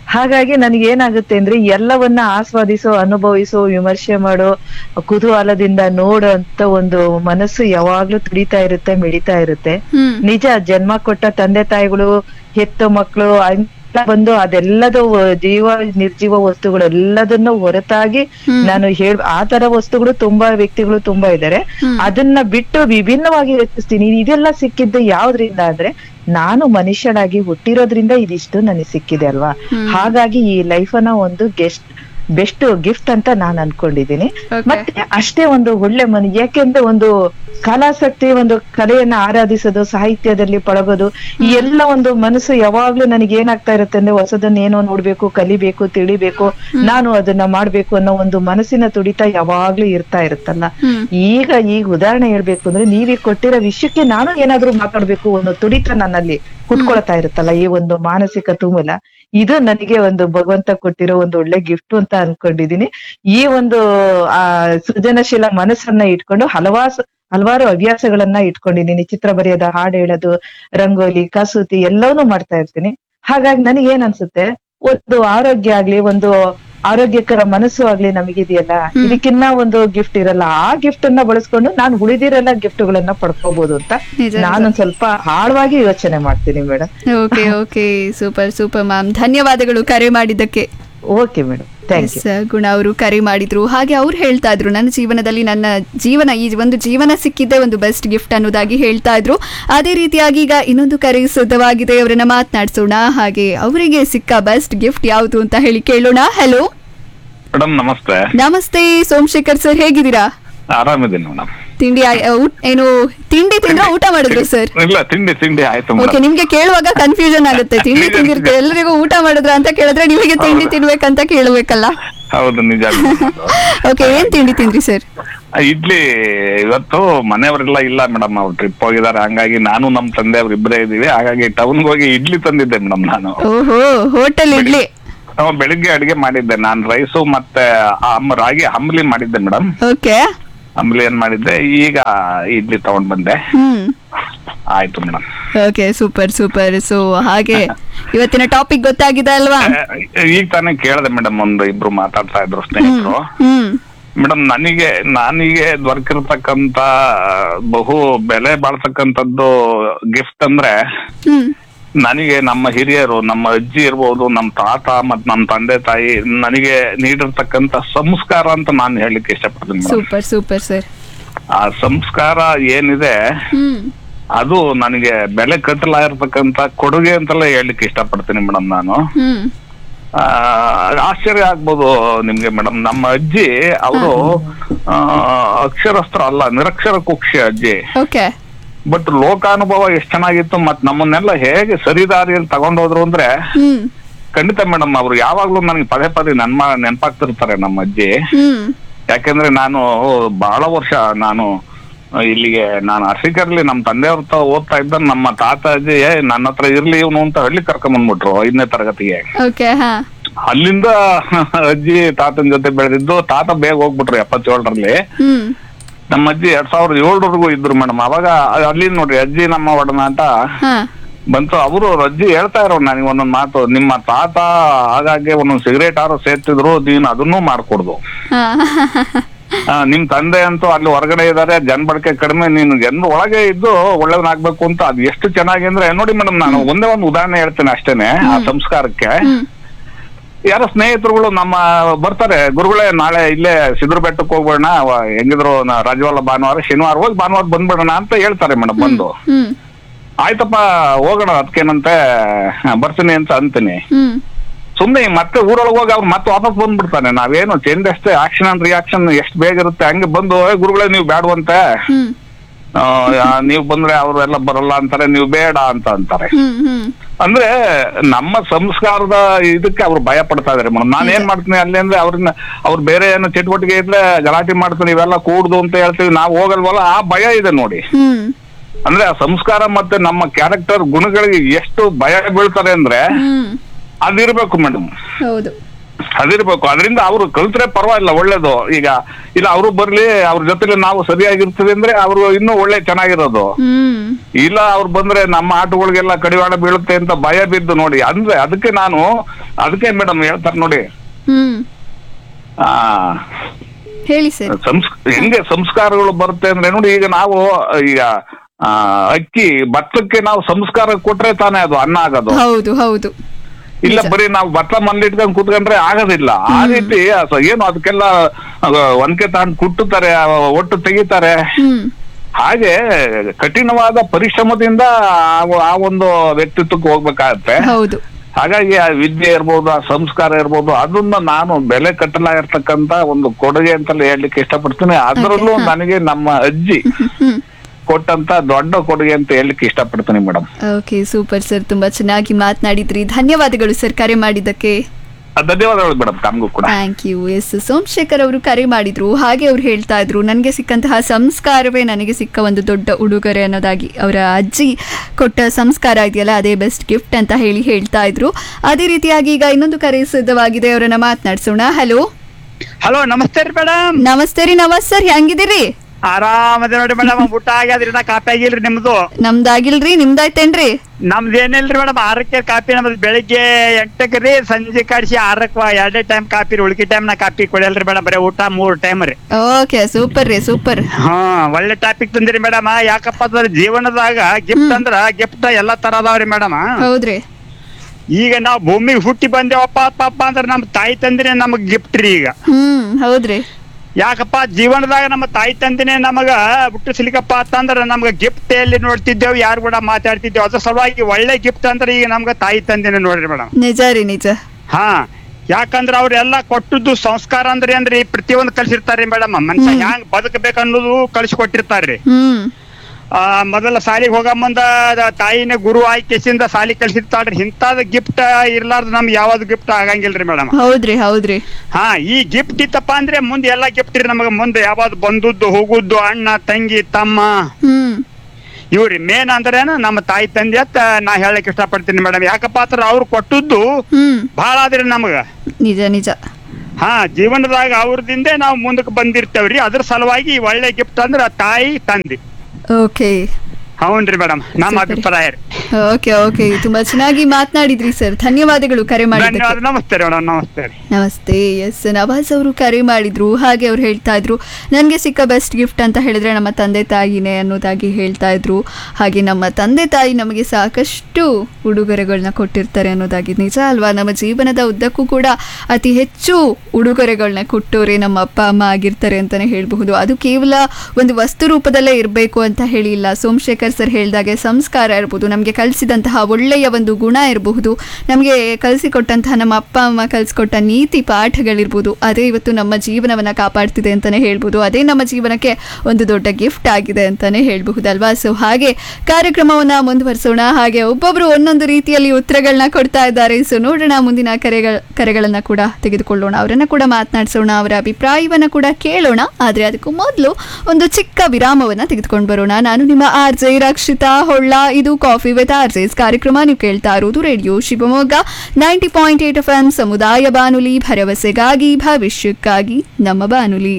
ಹಾಗಾಗಿ ನನಗೆ ಏನಾಗುತ್ತೆ ಅಂದ್ರೆ ಎಲ್ಲವನ್ನ ಆಸ್ವಾದಿಸೋ ಅನುಭವಿಸೋ ವಿಮರ್ಶೆ ಮಾಡೋ ಕುತೂಹಲದಿಂದ ನೋಡೋ ಅಂತ ಒಂದು ಮನಸ್ಸು ಯಾವಾಗ್ಲೂ ತುಡಿತಾ ಇರುತ್ತೆ ಮಿಡಿತಾ ಇರುತ್ತೆ ನಿಜ ಜನ್ಮ ಕೊಟ್ಟ ತಂದೆ ತಾಯಿಗಳು ಹೆತ್ತ ಮಕ್ಕಳು ಎಲ್ಲ ಬಂದು ಅದೆಲ್ಲದು ಜೀವ ನಿರ್ಜೀವ ವಸ್ತುಗಳು ಎಲ್ಲದನ್ನು ಹೊರತಾಗಿ ನಾನು ಹೇಳ್ ಆ ತರ ವಸ್ತುಗಳು ತುಂಬಾ ವ್ಯಕ್ತಿಗಳು ತುಂಬಾ ಇದ್ದಾರೆ ಅದನ್ನ ಬಿಟ್ಟು ವಿಭಿನ್ನವಾಗಿ ಯೋಚಿಸ್ತೀನಿ ಇದೆಲ್ಲ ಸಿಕ್ಕಿದ್ದು ಯಾವ್ದ್ರಿಂದ ಅಂದ್ರೆ ನಾನು ಮನುಷ್ಯನಾಗಿ ಹುಟ್ಟಿರೋದ್ರಿಂದ ಇದಿಷ್ಟು ನನಗೆ ಸಿಕ್ಕಿದೆ ಅಲ್ವಾ ಹಾಗಾಗಿ ಈ ಲೈಫ್ ಅನ್ನ ಒಂದು ಗೆಸ್ಟ್ ಬೆಸ್ಟ್ ಗಿಫ್ಟ್ ಅಂತ ನಾನ್ ಅನ್ಕೊಂಡಿದ್ದೀನಿ ಮತ್ತೆ ಅಷ್ಟೇ ಒಂದು ಒಳ್ಳೆ ಮನೆ ಯಾಕೆಂದ್ರೆ ಒಂದು ಕಲಾಸಕ್ತಿ ಒಂದು ಕಲೆಯನ್ನ ಆರಾಧಿಸೋದು ಸಾಹಿತ್ಯದಲ್ಲಿ ಪಳಗೋದು ಈ ಎಲ್ಲ ಒಂದು ಮನಸ್ಸು ಯಾವಾಗ್ಲೂ ನನಗೆ ಏನಾಗ್ತಾ ಇರುತ್ತೆ ಅಂದ್ರೆ ಹೊಸದನ್ನ ಏನೋ ನೋಡ್ಬೇಕು ಕಲಿಬೇಕು ತಿಳಿಬೇಕು ನಾನು ಅದನ್ನ ಮಾಡ್ಬೇಕು ಅನ್ನೋ ಒಂದು ಮನಸ್ಸಿನ ತುಡಿತ ಯಾವಾಗ್ಲೂ ಇರ್ತಾ ಇರುತ್ತಲ್ಲ ಈಗ ಈಗ ಉದಾಹರಣೆ ಹೇಳ್ಬೇಕು ಅಂದ್ರೆ ನೀವೀಗ ಕೊಟ್ಟಿರೋ ವಿಷಯಕ್ಕೆ ನಾನು ಏನಾದ್ರೂ ಮಾತಾಡ್ಬೇಕು ಒಂದು ತುಡಿತ ನನ್ನಲ್ಲಿ ಕುಟ್ಕೊಳ್ತಾ ಇರುತ್ತಲ್ಲ ಈ ಒಂದು ಮಾನಸಿಕ ತುಮುಲ ಇದು ನನಗೆ ಒಂದು ಭಗವಂತ ಕೊಟ್ಟಿರೋ ಒಂದು ಒಳ್ಳೆ ಗಿಫ್ಟ್ ಅಂತ ಅನ್ಕೊಂಡಿದೀನಿ ಈ ಒಂದು ಆ ಸೃಜನಶೀಲ ಮನಸ್ಸನ್ನ ಇಟ್ಕೊಂಡು ಹಲವಾರು ಹಲವಾರು ಹವ್ಯಾಸಗಳನ್ನ ಇಟ್ಕೊಂಡಿದೀನಿ ಚಿತ್ರ ಬರೆಯೋದು ಹಾಡು ಹೇಳೋದು ರಂಗೋಲಿ ಕಸೂತಿ ಎಲ್ಲವನ್ನೂ ಮಾಡ್ತಾ ಇರ್ತೀನಿ ಹಾಗಾಗಿ ನನಗೆ ಏನ್ ಅನ್ಸುತ್ತೆ ಒಂದು ಆರೋಗ್ಯ ಆಗ್ಲಿ ಒಂದು ಆರೋಗ್ಯಕರ ಮನಸ್ಸು ಆಗ್ಲಿ ನಮಗಿದೆಯಲ್ಲ ಇದಕ್ಕಿನ್ನ ಒಂದು ಗಿಫ್ಟ್ ಇರಲ್ಲ ಆ ಗಿಫ್ಟ್ ಅನ್ನ ಬಳಸ್ಕೊಂಡು ನಾನು ಉಳಿದಿರಲ್ಲ ಗಿಫ್ಟ್ಗಳನ್ನ ಪಡ್ಕೋಬಹುದು ಅಂತ ನಿಜ, ನಾನೊಂದ್ ಸ್ವಲ್ಪ ಆಳವಾಗಿ ಯೋಚನೆ ಮಾಡ್ತೀನಿ madam okay okay super super ma'am ಧನ್ಯವಾದಗಳು ಕರೆ ಮಾಡಿದ್ದಕ್ಕೆ okay madam thank you S Guna ಅವರು ಕರೆ ಮಾಡಿದ್ರು ಹಾಗೆ ಅವ್ರು ಹೇಳ್ತಾ ಇದ್ರು ನನ್ನ ಜೀವನದಲ್ಲಿ ನನ್ನ ಜೀವನ ಈ ಒಂದು ಜೀವನ ಸಿಕ್ಕಿದ್ದೇ ಒಂದು ಬೆಸ್ಟ್ ಗಿಫ್ಟ್ ಅನ್ನೋದಾಗಿ ಹೇಳ್ತಾ ಇದ್ರು ಅದೇ ರೀತಿಯಾಗಿ ಈಗ ಇನ್ನೊಂದು ಕರೆ ಸಿದ್ಧವಾಗಿದೆ ಅವರನ್ನ ಮಾತನಾಡಿಸೋಣ ಹಾಗೆ ಅವರಿಗೆ ಸಿಕ್ಕ ಬೆಸ್ಟ್ ಗಿಫ್ಟ್ ಯಾವುದು ಅಂತ ಹೇಳಿ ಕೇಳೋಣ ಹಲೋ ಮೇಡಮ್ ನಮಸ್ತೆ ನಮಸ್ತೆ ಸೋಮಶೇಖರ್ ಸರ್ ಹೇಗಿದ್ದೀರಾ ಆರಾಮಿದ್ದೀನಿ ಮೇಡಮ್ ತಿಂಡಿ ಆಯ್- ಊಟ- ಏನು ತಿಂಡಿ ತಿಂದ್ರ ಊಟ ಮಾಡಿದ್ರು ಸರ್ ಇಲ್ಲ ತಿಂಡಿ ತಿಂಡಿ ಆಯ್ತು ಓಕೆ ಮೇಡಮ್ ನಿಮ್ಗೆ ಕೇಳುವಾಗ ಕನ್ಫ್ಯೂಷನ್ ಆಗುತ್ತೆ ತಿಂಡಿ ತಿಂದಿರ್ತೀವಿ ಎಲ್ಲರಿಗೂ ಊಟ ಮಾಡಿದ್ರ ಅಂತ ಕೇಳಿದ್ರೆ ನಿಮಗೆ ತಿಂಡಿ ತಿನ್ಬೇಕಂತ ಕೇಳಬೇಕಲ್ಲ ಹೌದು ನಿಜ ಓಕೆ ಏನ್ ತಿಂಡಿ ತಿಂದ್ರಿ ಸರ್ ಆ, ಇಡ್ಲಿ ಇವತ್ತು ಮನೆಯವರೆಲ್ಲ ಇಲ್ಲ ಮೇಡಮ್ ಅವ್ರು ಟ್ರಿಪ್ ಹೋಗಿದ್ದಾರೆ ಹಂಗಾಗಿ ನಾನು ನಮ್ ತಂದೆಯವ್ರು ಇಬ್ಬರೇ ಇದೀವಿ ಹಾಗಾಗಿ ಟೌನ್ಗೆ ಹೋಗಿ ಇಡ್ಲಿ ತಂದಿದ್ದೆ ಮೇಡಮ್ ನಾನು ಓಹೋ ಹೋಟೆಲ್ ಇಡ್ಲಿ ಅವ ಬೆಳಿಗ್ಗೆ ಅಡಿಗೆ ಮಾಡಿದ್ದೆ ನಾನು ರೈಸು ಮತ್ತೆ ಅಮ್ಮ ರಾಗಿ ಅಂಬ್ಲಿ ಮಾಡಿದ್ದೆ ಮೇಡಮ್ ಓಕೆ ಅಂಬ್ಲಿ ಏನ್ ಮಾಡಿದ್ದೆ ಈಗ ಇಡ್ಲಿ ತಗೊಂಡ್ ಬಂದೆ ಹ್ಮ್ ಆಯ್ತು madam okay super super so ಹಾಗೆ ಇವತ್ತಿನ ಟಾಪಿಕ್ ಗೊತ್ತಾಗಿದೆ ಅಲ್ವಾ ಈಗ ತಾನೇ ಕೇಳಿದೆ ಮೇಡಮ್ ಒಂದು ಇಬ್ರು ಮಾತಾಡ್ತಾ ಇದ್ರು ಸ್ನೇಹಿತರು ಹ್ಮ್ ಮೇಡಮ್ ನನಗೆ ನನಗೆ ದೊರಕಿರ್ತಕ್ಕಂತ ಬಹು ಬೆಲೆ ಬಾಳ್ತಕ್ಕಂಥದ್ದು ಗಿಫ್ಟ್ ಅಂದ್ರೆ ಹ್ಮ್ ನನಗೆ ನಮ್ಮ ಹಿರಿಯರು ನಮ್ಮ ಅಜ್ಜಿ ಇರ್ಬೋದು ನಮ್ಮ ತಾತ ಮತ್ ನಮ್ಮ ತಂದೆ ತಾಯಿ ನನಗೆ ನೀಡಿರ್ತಕ್ಕಂತ ಸಂಸ್ಕಾರ ಅಂತ ನಾನು ಹೇಳಲಿಕ್ಕೆ ಇಷ್ಟಪಡ್ತೀನಿ ಮೇಡಮ್ ಸೂಪರ್ ಸೂಪರ್ ಸರ್ ಆ ಸಂಸ್ಕಾರ ಏನಿದೆ ಹ್ಮ್ ಅದು ನನಗೆ ಬೆಲೆ ಕಟ್ಟಲಾಗಿರ್ತಕ್ಕಂತ ಕೊಡುಗೆ ಅಂತೆಲ್ಲ ಹೇಳಲಿಕ್ಕೆ ಇಷ್ಟಪಡ್ತೀನಿ ಮೇಡಮ್ ನಾನು ಹ್ಮ್ ಆ, ಆಶ್ಚರ್ಯ ಆಗ್ಬೋದು ನಿಮ್ಗೆ ಮೇಡಮ್ ನಮ್ಮ ಅಜ್ಜಿ ಅವರು ಅಕ್ಷರಸ್ತ್ರ ಅಲ್ಲ ನಿರಕ್ಷರ ಕುಕ್ಷಿ ಅಜ್ಜಿ ಓಕೆ ಬಟ್ ಲೋಕಾನುಭವ ಎಷ್ಟ್ ಚೆನ್ನಾಗಿತ್ತು ಮತ್ ನಮ್ಮನ್ನೆಲ್ಲ ಹೇಗೆ ಸರಿದಾರಿಯಲ್ಲಿ ತಗೊಂಡೋದ್ರು ಅಂದ್ರೆ ಹ್ಮ್ ಖಂಡಿತ ಮೇಡಮ್ ಅವ್ರು ಯಾವಾಗ್ಲೂ ನನಗೆ ಪದೇ ಪದೇ ನನ್ಮ ನೆನಪಾಗ್ತಿರ್ತಾರೆ ನಮ್ಮ ಅಜ್ಜಿ ಹ್ಮ್ ಯಾಕೆಂದ್ರೆ ನಾನು ಬಹಳ ವರ್ಷ ನಾನು ಇಲ್ಲಿಗೆ ನಾನು ಅರ್ಸಿಕರ್ಲಿ ನಮ್ಮ ತಂದೆಯವ್ರ ಹತ್ರ ಓದ್ತಾ ಇದ್ದ ನಮ್ಮ ತಾತ ಅಜ್ಜಿ "ಏ, ನನ್ನ ಹತ್ರ ಇರ್ಲಿ ಇವನು ಅಂತ ಹಳ್ಳಿ ಕರ್ಕೊಂಡ್ ಬಂದ್ಬಿಟ್ರು ಐದನೇ ತರಗತಿಗೆ ಓಕೆ ಹಾ ಅಲ್ಲಿಂದ ಅಜ್ಜಿ ತಾತನ ಜೊತೆ ಬೆಳೆದಿದ್ದು ತಾತ ಬೇಗ ಹೋಗ್ಬಿಟ್ರು ಎಪ್ಪತ್ತೇಳರಲ್ಲಿ ಹ್ಮ್ ನಮ್ಮ ಅಜ್ಜಿ ಎರಡ್ ಸಾವಿರದ ಏಳರವರೆಗೂ ಇದ್ರು ಮೇಡಮ್ ಅವಾಗ ಅಲ್ಲಿ ನೋಡ್ರಿ ಅಜ್ಜಿ ನಮ್ಮ ಒಡನಾಟ ಹಾ ಬಂತು ಅವರು ಅಜ್ಜಿ ಹೇಳ್ತಾ ಇರೋ ನನಗೆ ಒಂದೊಂದ್ ಮಾತು ನಿಮ್ಮ ತಾತ ಆಗಾಗ್ಗೆ ಒಂದೊಂದ್ ಸಿಗರೇಟ್ ಆರೋ ಸೇರ್ತಿದ್ರು ನೀನು ಅದನ್ನೂ ಮಾಡ್ಕೊಡ್ದು ಹಾ ಆ, ನಿಮ್ ತಂದೆ ಅಂತೂ ಅಲ್ಲಿ ಹೊರಗಡೆ ಇದಾರೆ ಜನಬಳಕೆ ಕಡಿಮೆ ನೀನು ಜನರ ಒಳಗೆ ಇದ್ದು ಒಳ್ಳೇದನ್ನಾಗ್ಬೇಕು ಅಂತ ಅದು ಎಷ್ಟು ಚೆನ್ನಾಗಿ ಅಂದ್ರೆ ನೋಡಿ ಮೇಡಮ್ ನಾನು ಒಂದೇ ಒಂದು ಉದಾಹರಣೆ ಹೇಳ್ತೇನೆ ಅಷ್ಟೇನೆ ಆ ಸಂಸ್ಕಾರಕ್ಕೆ ಯಾರೋ ಸ್ನೇಹಿತರುಗಳು ನಮ್ಮ ಬರ್ತಾರೆ ಗುರುಗಳೇ ನಾಳೆ ಇಲ್ಲೇ ಸಿದ್ರ ಬೆಟ್ಟಕ್ಕೆ ಹೋಗ್ಬೇಡ ಹೆಂಗಿದ್ರು ನ- ರಾಜವಾಲ ಭಾನುವಾರ ಶನಿವಾರ ಹೋಗಿ ಭಾನುವಾರ ಬಂದ್ಬಿಡೋಣ ಅಂತ ಹೇಳ್ತಾರೆ ಮೇಡಮ್ ಬಂದು ಹ್ಮ್ ಆಯ್ತಪ್ಪ ಹೋಗೋಣ ಅದಕ್ಕೇನಂತೆ ಬರ್ತೀನಿ ಅಂತ ಅಂತೀನಿ ಹ್ಮ್ ಸುಮ್ನೆ ಮತ್ತೆ ಊರೊಳಗೆ ಹೋಗಿ ಅವ್ರು ಮತ್ತೆ ವಾಪಸ್ ಬಂದ್ಬಿಡ್ತಾನೆ ನಾವೇನು ಚೇಂಜ್ ಅಷ್ಟೇ ಆಕ್ಷನ್ ಅಂಡ್ ರಿಯಾಕ್ಷನ್ ಎಷ್ಟು ಬೇಗ ಇರುತ್ತೆ ಹಂಗೆ ಬಂದು "ಏ, ಗುರುಗಳೇ ನೀವು ಬೇಡವಂತೆ ಹ್ಮ್ ಆ, ಯಾ- ನೀವು ಬಂದ್ರೆ ಅವ್ರು ಎಲ್ಲ ಬರಲ್ಲ ಅಂತಾರೆ ನೀವು ಬೇಡ ಅಂತ ಅಂತಾರೆ ಹ್ಮ್ ಹ್ಮ್ ಅಂದ್ರೆ ನಮ್ಮ ಸಂಸ್ಕಾರದ ಇದಕ್ಕೆ ಅವ್ರು ಭಯ ಪಡ್ತಾ ಇದಾರೆ ಮೇಡಮ್ ನಾನು ಏನ್ ಮಾಡ್ತೀನಿ ಅಲ್ಲಿ ಅಂದ್ರೆ ಅವ್ರನ್ನ ಅವ್ರು ಬೇರೆ ಏನೋ ಚಟುವಟಿಕೆ ಇದ್ರೆ ಗಲಾಟೆ ಮಾಡ್ತೀನಿ ಇವೆಲ್ಲ ಕೂಡ್ದು ಅಂತ ಹೇಳ್ತೀವಿ ನಾವು ಹೋಗಲ್ವಲ್ಲ ಆ ಭಯ ಇದೆ ನೋಡಿ ಹ್ಮ್ ಅಂದ್ರೆ ಆ ಸಂಸ್ಕಾರ ಮತ್ತೆ ನಮ್ಮ ಕ್ಯಾರೆಕ್ಟರ್ ಗುಣಗಳಿಗೆ ಎಷ್ಟು ಭಯ ಬೀಳ್ತಾರೆ ಅಂದ್ರೆ ಹ್ಮ್ ಅದಿರ್ಬೇಕು ಮೇಡಮ್ ಹೌದು ಅದಿರ್ಬೇಕು ಅದರಿಂದ ಅವರು ಕಲ್ತ್ರೆ ಪರವಾಗಿಲ್ಲ ಒಳ್ಳೇದು ಈಗ ಇಲ್ಲ ಅವರು ಬರ್ಲಿ ಅವ್ರ ಜೊತೆಲಿ ನಾವು ಸರಿಯಾಗಿರ್ತೀವಿ ಅಂದ್ರೆ ಅವರು ಇನ್ನೂ ಒಳ್ಳೆ ಚೆನ್ನಾಗಿರೋದು ಹ್ಮ್ ಇಲ್ಲ ಅವ್ರು ಬಂದ್ರೆ ನಮ್ಮ ಆಟಗಳಿಗೆಲ್ಲ ಕಡಿವಾಣ ಬೀಳುತ್ತೆ ಅಂತ ಭಯ ಬಿದ್ದು ನೋಡಿ ಅಂದ್ರೆ ಅದಕ್ಕೆ ನಾನು ಅದಕ್ಕೆ ಮೇಡಮ್ ಹೇಳ್ತಾರೆ ನೋಡಿ ಹ್ಮ್ ಆ ಹೇಳಿ ಸರ್ ಸಂಸ್ ಹೆಂಗೆ ಸಂಸ್ಕಾರಗಳು ಬರುತ್ತೆ ಅಂದ್ರೆ ನೋಡಿ ಈಗ ನಾವು ಈಗ ಆ, ಅಕ್ಕಿ ಭತ್ತಕ್ಕೆ ನಾವು ಸಂಸ್ಕಾರ ಕೊಟ್ರೆ ತಾನೇ ಅದು ಅನ್ನ ಆಗೋದು ಹೌದು ಹೌದು ಇಲ್ಲ ಬರೀ ನಾವು ಭತ್ತ ಮನೇಲಿಟ್ಕೊಂಡು ಕೂತ್ಕೊಂಡ್ರೆ ಆಗೋದಿಲ್ಲ ಆ ರೀತಿ ಅಸ- ಏನು ಅದಕ್ಕೆಲ್ಲ ಒನಕೆ ತಗೊಂಡು ಕುಟ್ಟುತ್ತಾರೆ ಆ ಒಟ್ಟು ತೆಗಿತಾರೆ ಹ್ಮ್ ಹಾಗೆ ಕಠಿಣವಾದ ಪರಿಶ್ರಮದಿಂದ ಆ- ಆ ಒಂದು ವ್ಯಕ್ತಿತ್ವಕ್ಕೆ ಹೋಗ್ಬೇಕಾಗತ್ತೆ ಹೌದು ಹಾಗಾಗಿ ಆ ವಿದ್ಯೆ ಇರ್ಬೋದು ಆ ಸಂಸ್ಕಾರ ಇರ್ಬೋದು ಅದನ್ನ ನಾನು ಬೆಲೆ ಕಟ್ಟಲಾಗಿರ್ತಕ್ಕಂತ ಒಂದು ಕೊಡುಗೆ ಅಂತಲೇ ಹೇಳಲಿಕ್ಕೆ ಇಷ್ಟಪಡ್ತೀನಿ ಅದರಲ್ಲೂ ನನಗೆ ನಮ್ಮ ಅಜ್ಜಿ ಕೊಟ್ಟಂತ ದೊಡ್ಡ ಕೊಡುಗೆ ಅಂತ ಹೇಳಲಿಕ್ಕೆ ಇಷ್ಟಪಡ್ತೀನಿ ಮೇಡಮ್ ಓಕೆ ಸೂಪರ್ ಸರ್ ತುಂಬಾ ಚೆನ್ನಾಗಿ ಮಾತನಾಡಿದ್ರಿ ಧನ್ಯವಾದಗಳು ಸರ್ ಕರೆ ಮಾಡಿದ್ದಕ್ಕೆ ಧನ್ಯವಾದಗಳು ಮೇಡಮ್ ತಮಗೂ ಕೂಡ ಥ್ಯಾಂಕ್ ಯು ಎಸ್ ಸೋಮಶೇಖರ್ ಅವರು ಕರೆ ಮಾಡಿದ್ರು ಹಾಗೆ ಅವ್ರು ಹೇಳ್ತಾ ಇದ್ರು ನನಗೆ ಸಿಕ್ಕಂತಹ ಸಂಸ್ಕಾರವೇ ನನಗೆ ಸಿಕ್ಕ ಒಂದು ದೊಡ್ಡ ಉಡುಗೊರೆ ಅನ್ನೋದಾಗಿ ಅವರ ಅಜ್ಜಿ ಕೊಟ್ಟ ಸಂಸ್ಕಾರ ಇದೆಯಲ್ಲ ಅದೇ ಬೆಸ್ಟ್ ಗಿಫ್ಟ್ ಅಂತ ಹೇಳಿ ಹೇಳ್ತಾ ಇದ್ರು ಅದೇ ರೀತಿಯಾಗಿ ಈಗ ಇನ್ನೊಂದು ಕರೆ ಸಿದ್ಧವಾಗಿದೆ ಅವರನ್ನ ಮಾತನಾಡ್ಸೋಣ ಹಲೋ ಹಲೋ ನಮಸ್ತೆ ರೀ ಮೇಡಮ್ ನಮಸ್ತೆ ರೀ ನಮಸ್ ಸರ್ ಹೆಂಗಿದಿರಿ ಆರಾಮದ ನೋಡಿ ಮೇಡಮ್ ಊಟ ಆಗ್ಯಾದ್ರಿ ನಾ ಕಾಪಿ ಆಗಿಲ್ರಿ ನಿಮ್ದು ನಮ್ದಾಗಿಲ್ರಿ ನಿಮ್ದಾಯ್ತೇನ್ರಿ ನಮ್ದು ಏನಿಲ್ರಿ ಮೇಡಮ್ ಆರಕ್ಕೆ ಕಾಪಿ ನಮ್ದು ಬೆಳಿಗ್ಗೆ ಎಂಟಕ್ಕೆ ರೀ ಸಂಜೆ ಕಾಡಿಸಿ ಆರಕ್ಕೆ ಎರಡೇ ಟೈಮ್ ಕಾಪಿ ರೀ ಉಳ್ಕಿ ಟೈಮ್ ನಾ ಕಾಪಿ ಕೊಡಲ್ರಿ ಮೇಡಮ್ ಬರೀ ಊಟ ಮೂರ್ ಟೈಮ್ ರೀ ಓಕೆ ಸೂಪರ್ ರೀ ಸೂಪರ್ ಹಾ ಒಳ್ಳೆ ಟಾಪಿಕ್ ತಂದಿರಿ ಮೇಡಮ್ ಯಾಕಪ್ಪ ಅಂದ್ರೆ ಜೀವನದಾಗ ಗಿಫ್ಟ್ ಅಂದ್ರ ಗಿಫ್ಟ್ ಎಲ್ಲಾ ತರ ಅದಾವ್ರಿ ಮೇಡಮ್ ಹೌದ್ರಿ ಈಗ ನಾವು ಭೂಮಿಗೆ ಹುಟ್ಟಿ ಬಂದೇವಪ್ಪ ಪಾಪ ಅಂದ್ರೆ ನಮ್ಮ ತಾಯಿ ತಂದಿನೇ ನಮಗ್ ಗಿಫ್ಟ್ ರೀ ಈಗ ಹ್ಮ್ ಹೌದ್ರಿ ಯಾಕಪ್ಪ ಜೀವನದಾಗ ನಮ್ಮ ತಾಯಿ ತಂದಿನೇ ನಮಗ ಹುಟ್ಟಿಸ್ಲಿಕ್ಕಪ್ಪ ಅಂತಂದ್ರ ನಮ್ಗ ಗಿಫ್ಟ್ ಎಲ್ಲಿ ನೋಡ್ತಿದ್ದೇವ್ ಯಾರು ಕೂಡ ಮಾತಾಡ್ತಿದ್ದೇವ್ ಅದ್ರ ಸಲುವಾಗಿ ಒಳ್ಳೆ ಗಿಫ್ಟ್ ಅಂದ್ರೆ ಈಗ ನಮ್ಗ ತಾಯಿ ತಂದಿನೇ ನೋಡ್ರಿ ಮೇಡಮ್ ನಿಜ ರೀ ನಿಜ ಹಾ ಯಾಕಂದ್ರ ಅವ್ರೆಲ್ಲ ಕೊಟ್ಟದ್ದು ಸಂಸ್ಕಾರ ಅಂದ್ರೆ ಅಂದ್ರೆ ಈ ಪ್ರತಿಯೊಂದು ಕಲ್ಸಿರ್ತಾರ್ರಿ ಮೇಡಮ್ ಮನುಷ್ಯ ಹ್ಯಾಂಗ್ ಬದುಕಬೇಕು ಅನ್ನೋದು ಕಲ್ಸಿಕೊಟ್ಟಿರ್ತಾರ್ರಿ ಹ್ಮ್ ಆ ಮೊದಲ ಸಾಲಿಗೆ ಹೋಗ ಮುಂದ ದ- ತಾಯಿನೇ ಗುರು ಆಯ್ಕೆಸಿಂದ ಸಾಲಿ ಕಳ್ಸಿರ್ತಾಳ್ರಿ ಇಂತಾದ ಗಿಫ್ಟ್ ಇರ್ಲಾರ್ದ ನಮ್ಗೆ ಯಾವ್ದು ಗಿಫ್ಟ್ ಆಗಂಗಿಲ್ರಿ ಮೇಡಮ್ ಹೌದ್ರಿ ಹೌದ್ರಿ ಹಾ ಈ ಗಿಫ್ಟ್ ಇತ್ತಪ್ಪ ಅಂದ್ರೆ ಮುಂದೆ ಎಲ್ಲಾ ಗಿಫ್ಟ್ ರೀ ನಮಗ ಮುಂದೆ ಯಾವ್ದು ಬಂದದ್ದು ಹೋಗುದ್ದು ಅಣ್ಣ ತಂಗಿ ತಮ್ಮ ಹ್ಮ್ ಇವ್ರಿ ಮೇನ್ ಅಂದ್ರೇನ ನಮ್ಮ ತಾಯಿ ತಂದೆ ಅಂತ ನಾ ಹೇಳಕ್ ಇಷ್ಟಪಡ್ತೀನಿ ಮೇಡಮ್ ಯಾಕಪ್ಪ ಅಂದ್ರೆ ಅವ್ರು ಕೊಟ್ಟದ್ದು ಹ್ಮ್ ಬಹಳ ಆದ್ರಿ ನಮಗ ನಿಜ ನಿಜ ಹಾ ಜೀವನದಾಗ ಅವ್ರದಿಂದೆ ನಾವು ಮುಂದಕ್ಕೆ ಬಂದಿರ್ತೇವ್ರಿ ಅದ್ರ ಸಲುವಾಗಿ ಈ ಒಳ್ಳೆ ಗಿಫ್ಟ್ ಅಂದ್ರ ತಾಯಿ ತಂದೆ ಓಕೆ ಹೌನ್ರಿ ಮೇಡಮ್ ನಮ್ಮ ಅಭಿಪ್ರಾಯ ರೀ ಓಕೆ ಓಕೆ ತುಂಬಾ ಚೆನ್ನಾಗಿ ಮಾತನಾಡಿದ್ರಿ ಸರ್ ಧನ್ಯವಾದಗಳು ಕರೆ ಮಾಡಿದ್ದಕ್ಕೆ ಧನ್ಯವಾದ ನಮಸ್ತೆ ರೀ ಮೇಡಮ್ ನಮಸ್ತೆ ರೀ ನಮಸ್ತೆ ಎಸ್ ನವಾಜ್ ಅವರು ಕರೆ ಮಾಡಿದ್ರು ಹಾಗೆ ಅವ್ರು ಹೇಳ್ತಾ ಇದ್ರು ನನಗೆ ಸಿಕ್ಕ ಬೆಸ್ಟ್ ಗಿಫ್ಟ್ ಅಂತ ಹೇಳಿದ್ರೆ ನಮ್ಮ ತಂದೆ ತಾಯಿನೇ ಅನ್ನೋದಾಗಿ ಹೇಳ್ತಾ ಇದ್ರು ಹಾಗೆ ನಮ್ಮ ತಂದೆ ತಾಯಿ ನಮಗೆ ಸಾಕಷ್ಟು ಉಡುಗೊರೆಗಳನ್ನ ಕೊಟ್ಟಿರ್ತಾರೆ ಅನ್ನೋದಾಗಿ ನಿಜ ಅಲ್ವಾ ನಮ್ಮ ಜೀವನದ ಉದ್ದಕ್ಕೂ ಕೂಡ ಅತಿ ಹೆಚ್ಚು ಉಡುಗೊರೆಗಳನ್ನ ಕೊಟ್ಟೋರೆ ನಮ್ಮ ಅಪ್ಪ ಅಮ್ಮ ಆಗಿರ್ತಾರೆ ಅಂತಲೇ ಹೇಳಬಹುದು ಅದು ಕೇವಲ ಒಂದು ವಸ್ತು ರೂಪದಲ್ಲೇ ಇರಬೇಕು ಅಂತ ಹೇಳಿಲ್ಲ ಸೋಮಶೇಖರ್ ಸರ್ ಹೇಳಿದಾಗೆ ಸಂಸ್ಕಾರ ಇರ್ಬೋದು ನಮಗೆ ಕಲಿಸಿದಂತಹ ಒಳ್ಳೆಯ ಒಂದು ಗುಣ ಇರಬಹುದು ನಮಗೆ ಕಲಿಸಿಕೊಟ್ಟಂತಹ ನಮ್ಮ ಅಪ್ಪ ಅಮ್ಮ ಕಲಿಸ್ಕೊಟ್ಟ ನೀತಿ ಪಾಠಗಳಿರ್ಬೋದು ಅದೇ ಇವತ್ತು ನಮ್ಮ ಜೀವನವನ್ನು ಕಾಪಾಡ್ತಿದೆ ಅಂತಲೇ ಹೇಳ್ಬೋದು ಅದೇ ನಮ್ಮ ಜೀವನಕ್ಕೆ ಒಂದು ದೊಡ್ಡ ಗಿಫ್ಟ್ ಆಗಿದೆ ಅಂತಲೇ ಹೇಳಬಹುದಲ್ವಾ ಸೊ ಹಾಗೆ ಕಾರ್ಯಕ್ರಮವನ್ನು ಮುಂದುವರಿಸೋಣ ಹಾಗೆ ಒಬ್ಬೊಬ್ಬರು ಒಂದೊಂದು ರೀತಿಯಲ್ಲಿ ಉತ್ತರಗಳನ್ನ ಕೊಡ್ತಾ ಇದ್ದಾರೆ ಸೊ ನೋಡೋಣ ಮುಂದಿನ ಕರೆಗಳ ಕರೆಗಳನ್ನು ಕೂಡ ತೆಗೆದುಕೊಳ್ಳೋಣ ಅವರನ್ನು ಕೂಡ ಮಾತನಾಡಿಸೋಣ ಅವರ ಅಭಿಪ್ರಾಯವನ್ನು ಕೂಡ ಕೇಳೋಣ ಆದರೆ ಅದಕ್ಕೂ ಮೊದಲು ಒಂದು ಚಿಕ್ಕ ವಿರಾಮವನ್ನು ತೆಗೆದುಕೊಂಡು ಬರೋಣ ನಾನು ನಿಮ್ಮ ಆರ್ ಜೆ ರಕ್ಷಿತಾ ಹೊಳ್ಳ ಇದು ಕಾಫಿ ವಿತ್ ಆರ್ ಜೆಸ್ ಕಾರ್ಯಕ್ರಮ ನೀವು ಕೇಳ್ತಾ ಇರೋದು radio Shivamogga ninety point eight F M ಸಮುದಾಯ ಬಾನುಲಿ ಭರವಸೆಗಾಗಿ ಭವಿಷ್ಯಕ್ಕಾಗಿ ನಮ್ಮ ಬಾನುಲಿ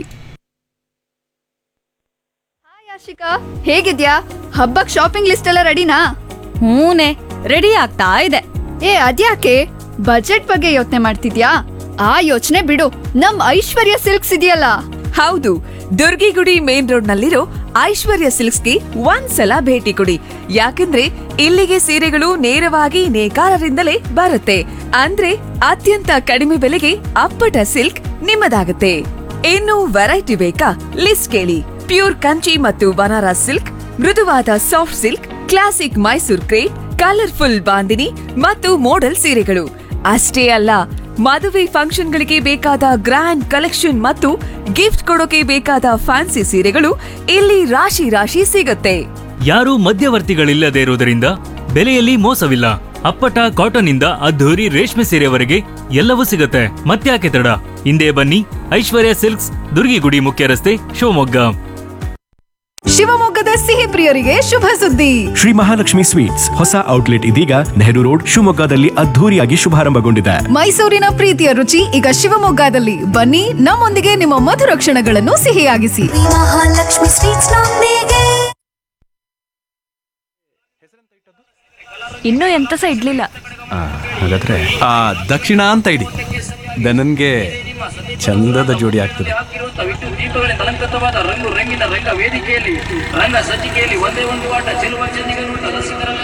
ಆಶಿಕಾ ಹೇಗಿದ್ಯಾ ಹಬ್ಬಕ್ ಶಾಪಿಂಗ್ ಲಿಸ್ಟ್ ಎಲ್ಲ ರೆಡಿನಾ ಹೂನೆ ರೆಡಿ ಆಗ್ತಾ ಇದೆ ಏ ಅದ್ಯಾಕೆ ಬಜೆಟ್ ಬಗ್ಗೆ ಯೋಚನೆ ಮಾಡ್ತಿದ್ಯಾ ಆ ಯೋಚನೆ ಬಿಡು ನಮ್ ಐಶ್ವರ್ಯ ಸಿಲ್ಕ್ಸ್ ಇದೆಯಲ್ಲ ಹೌದು ದುರ್ಗಿಗುಡಿ ಮೇನ್ ರೋಡ್ ನಲ್ಲಿರೋ ಐಶ್ವರ್ಯ ಸಿಲ್ಕ್ಸ್ಗೆ ಒಂದ್ಸಲ ಭೇಟಿ ಕೊಡಿ ಯಾಕಂದ್ರೆ ಇಲ್ಲಿಗೆ ಸೀರೆಗಳು ನೇರವಾಗಿ ನೇಕಾರರಿಂದಲೇ ಬರುತ್ತೆ ಅಂದ್ರೆ ಅತ್ಯಂತ ಕಡಿಮೆ ಬೆಲೆಗೆ ಅಪ್ಪಟ ಸಿಲ್ಕ್ ನಿಮ್ಮದಾಗುತ್ತೆ ಇನ್ನು ವೆರೈಟಿ ಬೇಕಾ ಲಿಸ್ಟ್ ಕೇಳಿ ಪ್ಯೂರ್ ಕಂಚಿ ಮತ್ತು ಬನಾರಸ್ ಸಿಲ್ಕ್ ಮೃದುವಾದ soft silk classic Mysore crepe colourful bandhani ಮತ್ತು ಮೋಡಲ್ ಸೀರೆಗಳು ಅಷ್ಟೇ ಅಲ್ಲ ಮದುವೆ ಫಂಕ್ಷನ್ಗಳಿಗೆ ಬೇಕಾದ ಗ್ರ್ಯಾಂಡ್ ಕಲೆಕ್ಷನ್ ಮತ್ತು ಗಿಫ್ಟ್ ಕೊಡೋಕೆ ಬೇಕಾದ ಫ್ಯಾನ್ಸಿ ಸೀರೆಗಳು ಇಲ್ಲಿ ರಾಶಿ ರಾಶಿ ಸಿಗುತ್ತೆ ಯಾರೂ ಮಧ್ಯವರ್ತಿಗಳಿಲ್ಲದೆ ಇರುವುದರಿಂದ ಬೆಲೆಯಲ್ಲಿ ಮೋಸವಿಲ್ಲ ಅಪ್ಪಟ ಕಾಟನ್ ಇಂದ ಅದ್ಧೂರಿ ರೇಷ್ಮೆ ಸೀರೆವರೆಗೆ ಎಲ್ಲವೂ ಸಿಗುತ್ತೆ ಮತ್ತ್ಯಾಕೆ ತಡ ಹಿಂದೆ ಬನ್ನಿ ಐಶ್ವರ್ಯ ಸಿಲ್ಕ್ಸ್ ದುರ್ಗಿಗುಡಿ ಮುಖ್ಯ ರಸ್ತೆ ಶಿವಮೊಗ್ಗ ಶಿವಮೊಗ್ಗದ ಸಿಹಿ ಪ್ರಿಯರಿಗೆ ಶುಭ ಸುದ್ದಿ ಶ್ರೀ ಮಹಾಲಕ್ಷ್ಮಿ ಸ್ವೀಟ್ಸ್ ಹೊಸ ಔಟ್ಲೆಟ್ ಇದೀಗ ನೆಹರು ರೋಡ್ ಶಿವಮೊಗ್ಗದಲ್ಲಿ ಅದ್ಧೂರಿಯಾಗಿ ಶುಭಾರಂಭಗೊಂಡಿದೆ ಮೈಸೂರಿನ ಪ್ರೀತಿಯ ರುಚಿ ಈಗ ಶಿವಮೊಗ್ಗದಲ್ಲಿ ಬನ್ನಿ ನಮ್ಮೊಂದಿಗೆ ನಿಮ್ಮ ಮಧುರ ಕ್ಷಣಗಳನ್ನು ಸಿಹಿಯಾಗಿಸಿ ಮಹಾಲಕ್ಷ್ಮಿ ಸ್ವೀಟ್ಸ್ ನೊಂದಿಗೆ ಇನ್ನೂ ಎಂತ ಸಹ ಇಡ್ಲಿಲ್ಲ ಹಾಗಾದ್ರೆ ಆ ದಕ್ಷಿಣ ಅಂತ ಇಡಿ ನನಗೆ ಚಂದದ ಜೋಡಿ ಆಗ್ತದೆ ದೀಪಗಳಿಂದ ಅಲಂಕೃತವಾದ ರಂಗು ರಂಗಿನ ರಂಗ ವೇದಿಕೆಯಲ್ಲಿ ರಂಗ ಸಜ್ಜಿಕೆಯಲ್ಲಿ ಒಂದೇ ಒಂದು ಆಟ ಚೆಲುವ ಚೆನ್ನಿಗನುಂಟ ರಸಿಕರಲ್ಲ